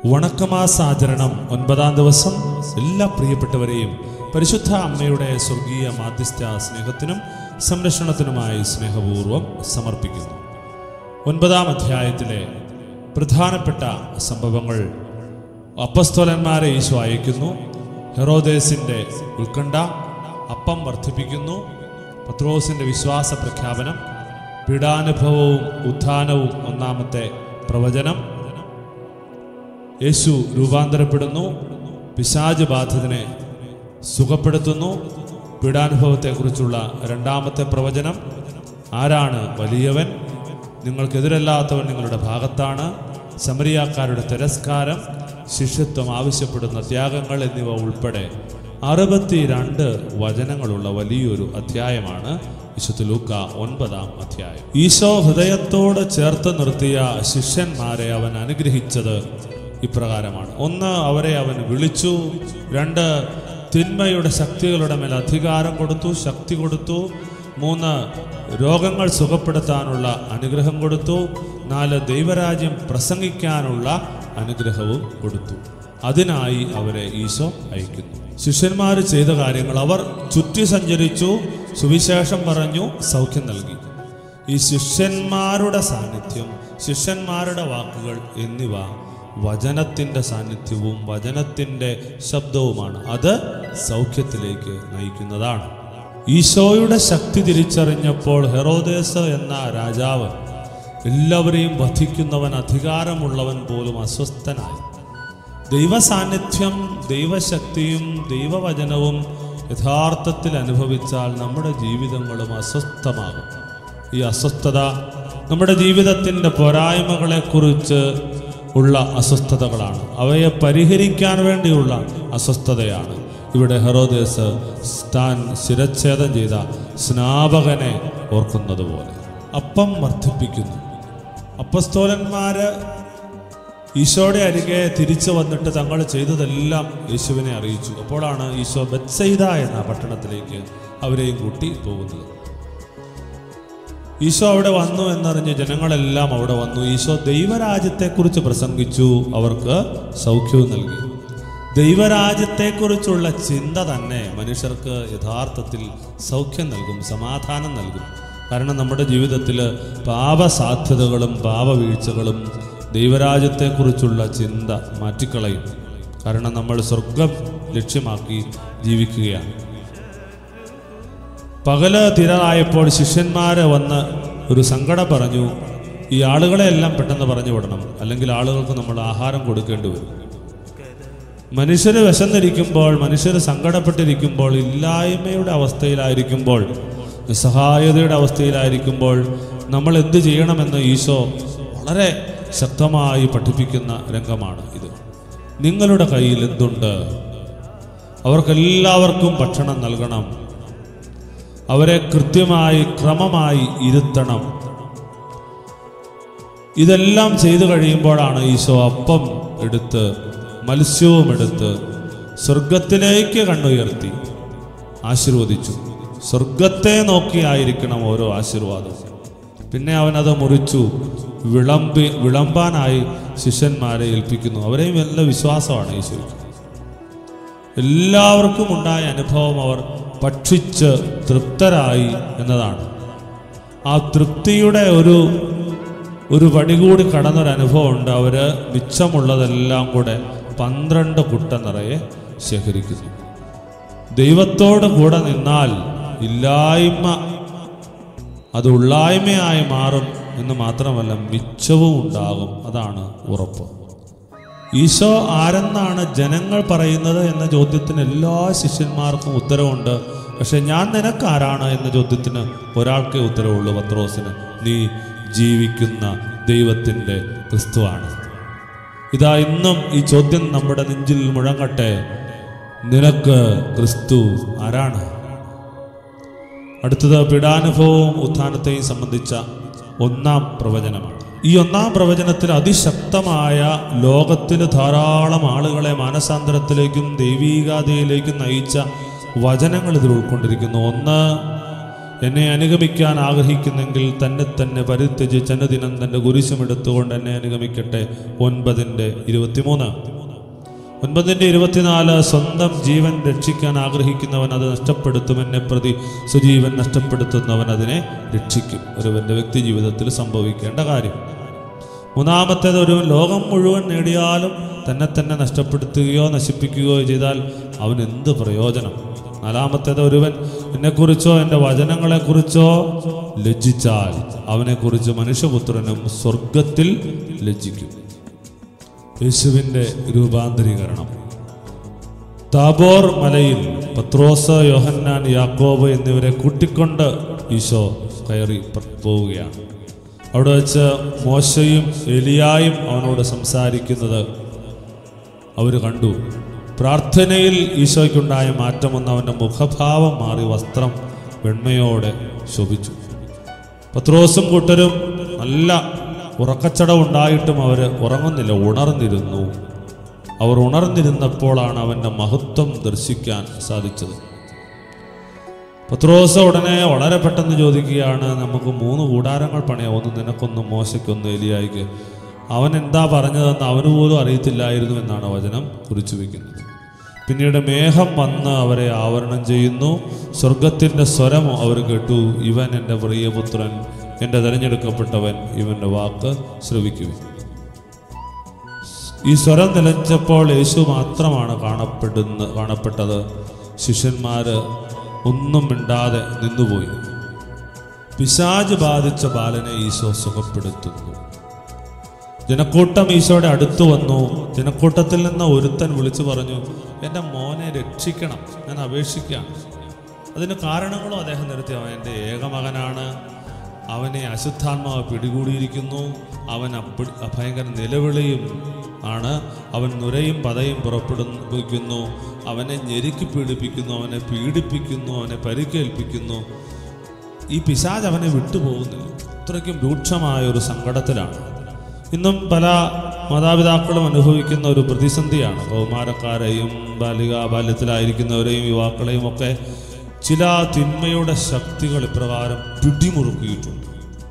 വണക്കമാസാചരണം ഒൻപതാം ദിവസം എല്ലാ പ്രിയപ്പെട്ടവരെയും പരിശുദ്ധ അമ്മയുടെ സ്വർഗീയ മാധ്യസ്ഥ സ്നേഹത്തിനും സംരക്ഷണത്തിനുമായി സ്നേഹപൂർവ്വം സമർപ്പിക്കുന്നു ഒൻപതാം അധ്യായത്തിലെ പ്രധാനപ്പെട്ട സംഭവങ്ങൾ അപ്പസ്തോലന്മാരെ ഈശോ അയക്കുന്നു ഹെറോദേസിന്റെ ഉത്കണ്ഠ അപ്പം വർദ്ധിപ്പിക്കുന്നു പത്രോസിന്റെ വിശ്വാസ പ്രഖ്യാപനം പീഡാനുഭവവും ഉത്ഥാനവും ഒന്നാമത്തെ പ്രവചനം യേശു രൂപാന്തരപ്പെടുന്നു പിശാജ് ബാധിതനെ സുഖപ്പെടുത്തുന്നു പീഡാനുഭവത്തെക്കുറിച്ചുള്ള രണ്ടാമത്തെ പ്രവചനം ആരാണ് വലിയവൻ നിങ്ങൾക്കെതിരല്ലാത്തവൻ നിങ്ങളുടെ ഭാഗത്താണ് സമരിയാക്കാരുടെ തിരസ്കാരം ശിഷ്യത്വം ആവശ്യപ്പെടുന്ന ത്യാഗങ്ങൾ എന്നിവ ഉൾപ്പെടെ അറുപത്തിരണ്ട് വചനങ്ങളുള്ള വലിയൊരു അധ്യായമാണ് വിശുദ്ധ ലൂക്ക ഒൻപതാം അധ്യായം ഈശോ ഹൃദയത്തോട് ചേർത്ത് നിർത്തിയ ശിഷ്യന്മാരെ അവൻ അനുഗ്രഹിച്ചത് ഇപ്രകാരമാണ് ഒന്ന് അവരെ അവൻ വിളിച്ചു രണ്ട് തിന്മയുടെ ശക്തികളുടെ മേൽ അധികാരം കൊടുത്തു ശക്തി കൊടുത്തു മൂന്ന് രോഗങ്ങൾ സുഖപ്പെടുത്താനുള്ള അനുഗ്രഹം കൊടുത്തു നാല് ദൈവരാജ്യം പ്രസംഗിക്കാനുള്ള അനുഗ്രഹവും കൊടുത്തു അതിനായി അവരെ ഈശോ അയക്കുന്നു ശിഷ്യന്മാർ ചെയ്ത കാര്യങ്ങൾ അവർ ചുറ്റി സഞ്ചരിച്ചു സുവിശേഷം പറഞ്ഞു സൗഖ്യം നൽകി ഈ ശിഷ്യന്മാരുടെ സാന്നിധ്യം ശിഷ്യന്മാരുടെ വാക്കുകൾ എന്നിവ വചനത്തിൻ്റെ സാന്നിധ്യവും വചനത്തിൻ്റെ ശബ്ദവുമാണ് അത് സൗഖ്യത്തിലേക്ക് നയിക്കുന്നതാണ് ഈശോയുടെ ശക്തി തിരിച്ചറിഞ്ഞപ്പോൾ ഹെറോദേസ് എന്ന രാജാവ് എല്ലാവരെയും വധിക്കുന്നവൻ അധികാരമുള്ളവൻ പോലും അസ്വസ്ഥനായി ദൈവസാന്നിധ്യം ദൈവശക്തിയും ദൈവവചനവും യഥാർത്ഥത്തിൽ അനുഭവിച്ചാൽ നമ്മുടെ ജീവിതങ്ങളും അസ്വസ്ഥമാകും ഈ അസ്വസ്ഥത നമ്മുടെ ജീവിതത്തിൻ്റെ പോരായ്മകളെക്കുറിച്ച് ഉള്ള അസ്വസ്ഥതകളാണ് അവയെ പരിഹരിക്കാൻ വേണ്ടിയുള്ള അസ്വസ്ഥതയാണ് ഇവിടെ ഹെറോദേസ് താൻ ശിരച്ഛേദം ചെയ്ത സ്നാപകനെ ഓർക്കുന്നത് പോലെ അപ്പം വർദ്ധിപ്പിക്കുന്നു അപ്പസ്തോലന്മാര് ഈശോയുടെ അരികെ തിരിച്ചു വന്നിട്ട് തങ്ങൾ ചെയ്തതെല്ലാം യേശുവിനെ അറിയിച്ചു അപ്പോഴാണ് ഈശോ ബത്സൈദ എന്ന പട്ടണത്തിലേക്ക് അവരെയും കൂട്ടി പോകുന്നത് ഈശോ അവിടെ വന്നു എന്നറിഞ്ഞ് ജനങ്ങളെല്ലാം അവിടെ വന്നു ഈശോ ദൈവരാജ്യത്തെക്കുറിച്ച് പ്രസംഗിച്ചു അവർക്ക് സൗഖ്യവും നൽകി ദൈവരാജ്യത്തെക്കുറിച്ചുള്ള ചിന്ത തന്നെ മനുഷ്യർക്ക് യഥാർത്ഥത്തിൽ സൗഖ്യം നൽകും സമാധാനം നൽകും കാരണം നമ്മുടെ ജീവിതത്തിൽ പാപസാധ്യതകളും പാപവീഴ്ചകളും ദൈവരാജ്യത്തെക്കുറിച്ചുള്ള ചിന്ത മാറ്റിക്കളയും കാരണം നമ്മൾ സ്വർഗം ലക്ഷ്യമാക്കി ജീവിക്കുകയാണ് പകല് തിരായപ്പോൾ ശിഷ്യന്മാര് വന്ന് ഒരു സങ്കടം പറഞ്ഞു ഈ ആളുകളെ എല്ലാം പെട്ടെന്ന് പറഞ്ഞു വിടണം അല്ലെങ്കിൽ ആളുകൾക്ക് നമ്മൾ ആഹാരം കൊടുക്കേണ്ടി വരും മനുഷ്യർ വിശന്നിരിക്കുമ്പോൾ മനുഷ്യർ സങ്കടപ്പെട്ടിരിക്കുമ്പോൾ ഇല്ലായ്മയുടെ അവസ്ഥയിലായിരിക്കുമ്പോൾ നിസ്സഹായതയുടെ അവസ്ഥയിലായിരിക്കുമ്പോൾ നമ്മൾ എന്ത് ചെയ്യണമെന്ന് ഈശോ വളരെ ശക്തമായി പഠിപ്പിക്കുന്ന രംഗമാണ് ഇത് നിങ്ങളുടെ കയ്യിൽ എന്തുണ്ട് അവർക്കെല്ലാവർക്കും ഭക്ഷണം നൽകണം അവരെ കൃത്യമായി ക്രമമായി ഇരുത്തണം ഇതെല്ലാം ചെയ്തു കഴിയുമ്പോഴാണ് ഈശോ അപ്പം എടുത്ത് മത്സ്യവും എടുത്ത് സ്വർഗത്തിലേക്ക് കണ്ണുയർത്തി ആശീർവദിച്ചു സ്വർഗത്തെ നോക്കിയായിരിക്കണം ഓരോ ആശീർവാദവും പിന്നെ അവനത് മുറിച്ചു വിളമ്പി വിളമ്പാനായി ശിഷ്യന്മാരെ ഏൽപ്പിക്കുന്നു അവരെയും നല്ല വിശ്വാസമാണ് ഈശോയ്ക്ക് എല്ലാവർക്കും ഉണ്ടായ അനുഭവം അവർ ഭക്ഷിച്ച് തൃപ്തരായി എന്നതാണ് ആ തൃപ്തിയുടെ ഒരു ഒരു പടി കൂടി കടന്നൊരു അനുഭവം ഉണ്ട് അവർ മിച്ചമുള്ളതെല്ലാം കൂടെ പന്ത്രണ്ട് കുട്ട നിറയെ ശേഖരിക്കുന്നു ദൈവത്തോട് കൂടെ നിന്നാൽ ഇല്ലായ്മ അത് ഉള്ളായ്മയായി മാറും എന്ന് മാത്രമല്ല മിച്ചവും ഉണ്ടാകും അതാണ് ഉറപ്പ് ഈശോ ആരെന്നാണ് ജനങ്ങൾ പറയുന്നത് എന്ന ചോദ്യത്തിന് എല്ലാ ശിഷ്യന്മാർക്കും ഉത്തരവുണ്ട് പക്ഷെ ഞാൻ നിനക്കാരാണ് എന്ന ചോദ്യത്തിന് ഒരാൾക്കേ ഉത്തരവുള്ളൂ പത്രോസിന് നീ ജീവിക്കുന്ന ദൈവത്തിൻ്റെ ക്രിസ്തുവാണ് ഇതാ ഇന്നും ഈ ചോദ്യം നമ്മുടെ നെഞ്ചിൽ മുഴങ്ങട്ടെ നിനക്ക് ക്രിസ്തു ആരാണ് അടുത്തത് പീഡാനുഭവവും ഉത്ഥാനത്തെയും സംബന്ധിച്ച ഒന്നാം പ്രവചനമാണ് ഈ ഒന്നാം പ്രവചനത്തിൽ അതിശക്തമായ ലോകത്തിൽ ധാരാളം ആളുകളെ മാനസാന്തരത്തിലേക്കും ദൈവീകാതയിലേക്കും നയിച്ച വചനങ്ങൾ ഇതിൽ ഉൾക്കൊണ്ടിരിക്കുന്നു ഒന്ന് എന്നെ അനുഗമിക്കാൻ ആഗ്രഹിക്കുന്നെങ്കിൽ തന്നെ തന്നെ പരിത്യജ് ചന്നദിനം തൻ്റെ കുരിശുമെടുത്തുകൊണ്ട് എന്നെ അനുഗമിക്കട്ടെ ഒൻപതിൻ്റെ ഇരുപത്തിമൂന്ന് ഒൻപതിൻ്റെ ഇരുപത്തിനാല് സ്വന്തം ജീവൻ രക്ഷിക്കാൻ ആഗ്രഹിക്കുന്നവൻ അത് നഷ്ടപ്പെടുത്തും എന്നെ പ്രതി സുജീവൻ നഷ്ടപ്പെടുത്തുന്നവൻ അതിനെ രക്ഷിക്കും ഒരുവൻ്റെ വ്യക്തി ജീവിതത്തിൽ സംഭവിക്കേണ്ട കാര്യം മൂന്നാമത്തേത് ഒരുവൻ ലോകം മുഴുവൻ നേടിയാലും തന്നെ തന്നെ നഷ്ടപ്പെടുത്തുകയോ നശിപ്പിക്കുകയോ ചെയ്താൽ അവൻ എന്ത് പ്രയോജനം നാലാമത്തേത് ഒരുവൻ എന്നെക്കുറിച്ചോ എൻ്റെ വചനങ്ങളെക്കുറിച്ചോ ലജ്ജിച്ചാൽ അവനെക്കുറിച്ച് മനുഷ്യപുത്രനും സ്വർഗത്തിൽ ലജ്ജിക്കും യേശുവിൻ്റെ രൂപാന്തരീകരണം താബോർ മലയിൽ പത്രോസ് യോഹന്നാൻ യാക്കോബ് എന്നിവരെ കൂട്ടിക്കൊണ്ട് ഈശോ കയറി പ- പോവുകയാണ് അവിടെ വെച്ച് മോശയും എലിയായും അവനോട് സംസാരിക്കുന്നത് അവർ കണ്ടു പ്രാർത്ഥനയിൽ ഈശോയ്ക്കുണ്ടായ മാറ്റമൊന്ന് അവൻ്റെ മുഖഭാവം മാറി വസ്ത്രം വെണ്മയോടെ ശോഭിച്ചു പത്രോസും കൂട്ടരും നല്ല ഉറക്കച്ചടവുണ്ടായിട്ടും അവർ ഉറങ്ങുന്നില്ല ഉണർന്നിരുന്നു അവർ ഉണർന്നിരുന്നപ്പോഴാണ് അവൻ്റെ മഹത്വം ദർശിക്കാൻ സാധിച്ചത് പത്രോസ് ഉടനെ വളരെ പെട്ടെന്ന് ചോദിക്കുകയാണ് നമുക്ക് മൂന്ന് കൂടാരങ്ങൾ പണിയാം ഒന്ന് നിനക്കൊന്ന് മോശയ്ക്കൊന്ന് എലിയായിക്ക് അവൻ എന്താ പറഞ്ഞതെന്ന് അവന് പോലും അറിയത്തില്ലായിരുന്നു എന്നാണ് വചനം കുറിച്ചു വയ്ക്കുന്നത് പിന്നീട് മേഘം വന്ന് അവരെ ആവരണം ചെയ്യുന്നു സ്വർഗത്തിൻ്റെ സ്വരം അവർ കേട്ടു ഇവൻ എൻ്റെ പ്രിയപുത്രൻ എൻ്റെ തിരഞ്ഞെടുക്കപ്പെട്ടവൻ ഇവൻ്റെ വാക്ക് ശ്രവിക്കുക ഈ സ്വരം നിലച്ചപ്പോൾ യേശു മാത്രമാണ് കാണപ്പെടുന്ന കാണപ്പെട്ടത് ശിഷ്യന്മാര് ഒന്നും മിണ്ടാതെ നിന്നുപോയി പിശാജ് ബാധിച്ച ബാലനെ ഈശോ സുഖപ്പെടുത്തുന്നു ജനക്കൂട്ടം ഈശോയുടെ അടുത്തു വന്നു ജനക്കൂട്ടത്തിൽ നിന്ന് ഒരുത്തൻ വിളിച്ചു പറഞ്ഞു എൻ്റെ മോനെ രക്ഷിക്കണം ഞാൻ അപേക്ഷിക്കാം അതിന് കാരണങ്ങളും അദ്ദേഹം നിർത്തി അവൻ എൻ്റെ ഏകമകനാണ് അവനെ അശുദ്ധാത്മാവ് പിടികൂടിയിരിക്കുന്നു അവൻ അപ്പി ഭയങ്കര നിലവിളിയും ആണ് അവൻ നുരയും പതയും പുറപ്പെടുവിക്കുന്നു അവനെ ഞെരുക്കി പീഡിപ്പിക്കുന്നു അവനെ പീഡിപ്പിക്കുന്നു അവനെ പരിക്കേൽപ്പിക്കുന്നു ഈ പിശാജ് അവനെ വിട്ടുപോകുന്നില്ല അത്രയ്ക്കും രൂക്ഷമായ ഒരു സങ്കടത്തിലാണ് ഇന്നും പല മാതാപിതാക്കളും അനുഭവിക്കുന്ന ഒരു പ്രതിസന്ധിയാണ് കൗമാരക്കാരെയും ബാലിക ബാല്യത്തിലായിരിക്കുന്നവരെയും യുവാക്കളെയും ഒക്കെ ചില തിന്മയുടെ ശക്തികൾ ഇപ്രകാരം പിടിമുറുക്കിയിട്ടുണ്ട്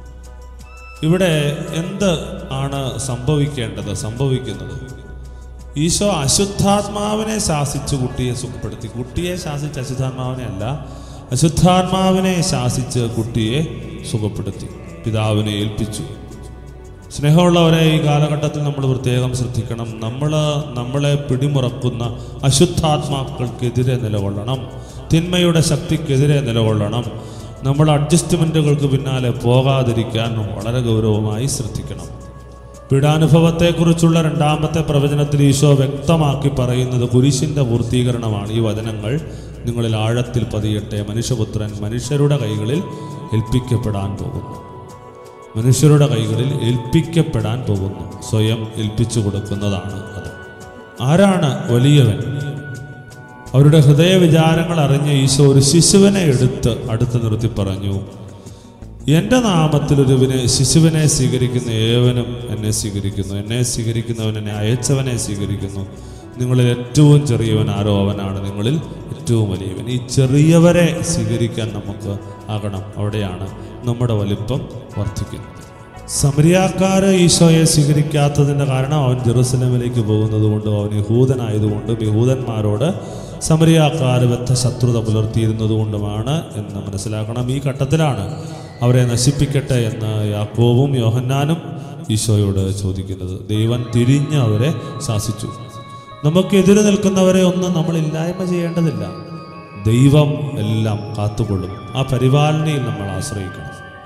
ഇവിടെ എന്ത് ആണ് സംഭവിക്കേണ്ടത് സംഭവിക്കുന്നത് ഈശോ അശുദ്ധാത്മാവിനെ ശാസിച്ച് കുട്ടിയെ സുഖപ്പെടുത്തി കുട്ടിയെ ശാസിച്ച് അശുദ്ധാത്മാവിനെ അല്ല അശുദ്ധാത്മാവിനെ ശാസിച്ച് കുട്ടിയെ സുഖപ്പെടുത്തി പിതാവിനെ ഏൽപ്പിച്ചു സ്നേഹമുള്ളവരെ ഈ കാലഘട്ടത്തിൽ നമ്മൾ പ്രത്യേകം ശ്രദ്ധിക്കണം നമ്മൾ നമ്മളെ പിടിമുറക്കുന്ന അശുദ്ധാത്മാക്കൾക്കെതിരെ നിലകൊള്ളണം തിന്മയുടെ ശക്തിക്കെതിരെ നിലകൊള്ളണം നമ്മൾ അഡ്ജസ്റ്റ്മെൻറ്റുകൾക്ക് പിന്നാലെ പോകാതിരിക്കാൻ വളരെ ഗൗരവമായി ശ്രദ്ധിക്കണം പീഡാനുഭവത്തെക്കുറിച്ചുള്ള രണ്ടാമത്തെ പ്രവചനത്തിൽ ഈശോ വ്യക്തമാക്കി പറയുന്നത് കുരിശിൻ്റെ പൂർത്തീകരണമാണ് ഈ വചനങ്ങൾ നിങ്ങളിൽ ആഴത്തിൽ പതിയട്ടെ മനുഷ്യപുത്രൻ മനുഷ്യരുടെ കൈകളിൽ ഏൽപ്പിക്കപ്പെടാൻ പോകുന്നു മനുഷ്യരുടെ കൈകളിൽ ഏൽപ്പിക്കപ്പെടാൻ പോകുന്നു സ്വയം ഏൽപ്പിച്ചു കൊടുക്കുന്നതാണ് അത് ആരാണ് വലിയവൻ അവരുടെ ഹൃദയ വിചാരങ്ങൾ അറിഞ്ഞ ഈശോ ഒരു ശിശുവിനെ എടുത്ത് അടുത്ത് നിർത്തി പറഞ്ഞു എൻ്റെ നാമത്തിൽ ഒരുവിനെ ശിശുവിനെ സ്വീകരിക്കുന്ന ഏവനും എന്നെ സ്വീകരിക്കുന്നു എന്നെ സ്വീകരിക്കുന്നവൻ എന്നെ അയച്ചവനെ സ്വീകരിക്കുന്നു നിങ്ങളിൽ ഏറ്റവും ചെറിയവൻ ആരോ അവനാണ് നിങ്ങളിൽ ഏറ്റവും വലിയവൻ ഈ ചെറിയവരെ സ്വീകരിക്കാൻ നമുക്ക് ആകണം അവിടെയാണ് നമ്മുടെ വലിപ്പം വർദ്ധിക്കുന്നത് സമരിയാക്കാര് ഈശോയെ സ്വീകരിക്കാത്തതിൻ്റെ കാരണം അവൻ ജെറുസലേമിലേക്ക് പോകുന്നത് കൊണ്ടും അവൻ യഹൂദനായതുകൊണ്ടും യഹൂദന്മാരോട് സമരിയാക്കാര് ബദ്ധ ശത്രുത പുലർത്തിയിരുന്നത് കൊണ്ടുമാണ് എന്ന് മനസ്സിലാക്കണം ഈ ഘട്ടത്തിലാണ് അവരെ നശിപ്പിക്കട്ടെ എന്ന് യാക്കോവും യോഹന്നാനും ഈശോയോട് ചോദിക്കുന്നത് ദൈവം തിരിഞ്ഞ് അവരെ ശാസിച്ചു നമുക്കെതിരെ നിൽക്കുന്നവരെ ഒന്നും നമ്മൾ ഇല്ലായ്മ ചെയ്യേണ്ടതില്ല ദൈവം എല്ലാം കാത്തുകൊള്ളും ആ പരിപാലനയിൽ നമ്മൾ ആശ്രയിക്കണം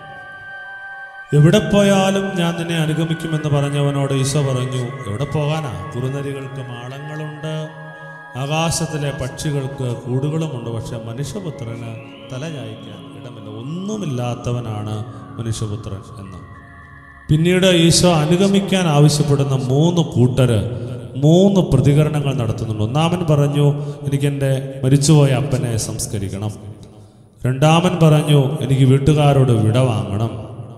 എവിടെ പോയാലും ഞാൻ നിന്നെ അനുഗമിക്കുമെന്ന് പറഞ്ഞവനോട് ഈശോ പറഞ്ഞു എവിടെ പോകാനാ കുറുനരികൾക്ക് മാളങ്ങളുണ്ട് ആകാശത്തിലെ പക്ഷികൾക്ക് കൂടുകളുമുണ്ട് പക്ഷെ മനുഷ്യപുത്രന് തല ചായ്ക്കാൻ ഇടമില്ല ഒന്നുമില്ലാത്തവനാണ് മനുഷ്യപുത്രൻ എന്ന് പിന്നീട് ഈശോ അനുഗമിക്കാൻ ആവശ്യപ്പെടുന്ന മൂന്ന് കൂട്ടര് മൂന്ന് പ്രതികരണങ്ങൾ നടത്തുന്നുണ്ട് ഒന്നാമൻ പറഞ്ഞു എനിക്കെൻ്റെ മരിച്ചുപോയ അപ്പനെ സംസ്കരിക്കണം രണ്ടാമൻ പറഞ്ഞു എനിക്ക് വീട്ടുകാരോട് വിട വാങ്ങണം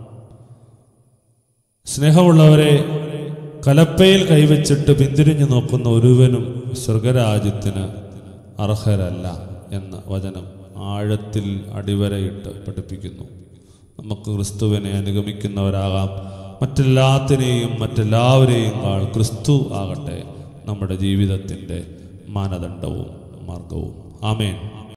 സ്നേഹമുള്ളവരെ കലപ്പയിൽ കൈവച്ചിട്ട് പിന്തിരിഞ്ഞു നോക്കുന്ന ഒരുവനും സ്വർഗരാജ്യത്തിന് അർഹരല്ല എന്ന് വചനം ആഴത്തിൽ അടിവരയിട്ട് പഠിപ്പിക്കുന്നു നമുക്ക് ക്രിസ്തുവിനെ അനുഗമിക്കുന്നവരാകാം മറ്റെല്ലാത്തിനെയും മറ്റെല്ലാവരെയും കാൾ ക്രിസ്തു ആകട്ടെ നമ്മുടെ ജീവിതത്തിൻ്റെ മാനദണ്ഡവും മാർഗവും ആമേൻ